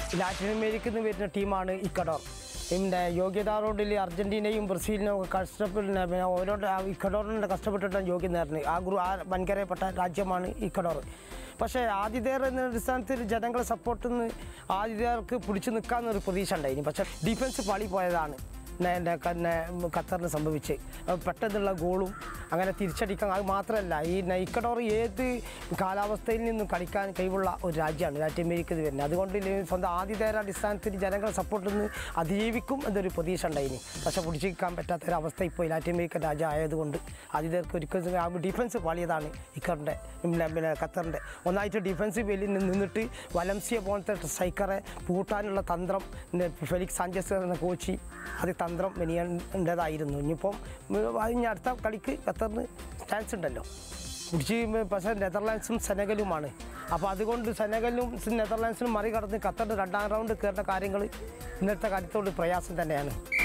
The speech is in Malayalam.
ലാറ്റിൻ അമേരിക്കയിൽ നിന്ന് വരുന്ന ടീമാണ് ഇക്കഡോർ പിന്നെ യോഗ്യതാ റോഡിൽ അർജന്റീനയും ബ്രസീലിനും ഒക്കെ കഷ്ടപ്പെടുന്ന പിന്നെ ഓരോ ഇക്കഡോറിൻ്റെ കഷ്ടപ്പെട്ടിട്ടാണ് യോഗ്യത നേടുന്നത് ആ ഗ്രൂ ആ വൻകരയപ്പെട്ട രാജ്യമാണ് ഇക്കഡോർ പക്ഷേ ആതിഥേയർ എന്ന അടിസ്ഥാനത്തിൽ ജനങ്ങളെ സപ്പോർട്ടിൽ നിന്ന് ആതിഥേയർക്ക് പിടിച്ചു നിൽക്കാമെന്നൊരു പ്രതീക്ഷ ഉണ്ടായിരുന്നു പക്ഷേ ഡിഫൻസ് പാളി പോയതാണ് നെ- നെ- ക- നെ- ഖത്തറിന് സംഭവിച്ച് അത് പെട്ടെന്നുള്ള ഗോളും അങ്ങനെ തിരിച്ചടിക്കാൻ അത് മാത്രമല്ല ഈ നൈക്കഡോർ ഏത് കാലാവസ്ഥയിൽ നിന്നും കളിക്കാൻ കഴിവുള്ള ഒരു രാജ്യമാണ് ലാറ്റിൻ അമേരിക്കയിൽ വരുന്നത് അതുകൊണ്ട് ഇതിൽ സ്വന്തം ആതിഥേയരുടെ അടിസ്ഥാനത്തിൽ ജനങ്ങളെ സപ്പോർട്ടിൽ നിന്ന് അതിജീവിക്കും എന്നൊരു പ്രതീക്ഷ ഉണ്ടായിനി പക്ഷെ പിടിച്ചിരിക്കാൻ പറ്റാത്തൊരവസ്ഥ ഇപ്പോൾ ലാറ്റിൻ അമേരിക്കൻ രാജ്യം ആയതുകൊണ്ട് ആതിഥേയർക്ക് ഒരിക്കലും ആ ഡിഫൻസ് പാളിയതാണ് ഇക്കറിൻ്റെ പിന്നെ പിന്നെ ഖത്തറിൻ്റെ ഒന്നായിട്ട് ഡിഫൻസ് വെളിയിൽ നിന്നിട്ട് വലംസിയ പോലത്തെ സ്ട്രൈക്കറെ പൂട്ടാനുള്ള തന്ത്രം പിന്നെ ഫെലിക്സ് സാഞ്ചസ് എന്ന കോച്ച് അത് തന്ത്രം മെനിയേണ്ടതായിരുന്നു ഇനിയിപ്പം ഉം, ഇനി അടുത്ത കളിക്ക് ഖത്തറിന് ചാൻസ് ഉണ്ടല്ലോ പിടിച്ച് പക്ഷേ നെതർലാൻഡ്സും സെനഗലുമാണ് അപ്പോൾ അതുകൊണ്ട് സെനഗലും നെതർലാൻഡ്സിനും മറികടന്ന് ഖത്തറിൻ്റെ രണ്ടാം റൗണ്ട് കയറുന്ന കാര്യങ്ങൾ ഇന്നത്തെ കാര്യത്തോട് പ്രയാസം തന്നെയാണ്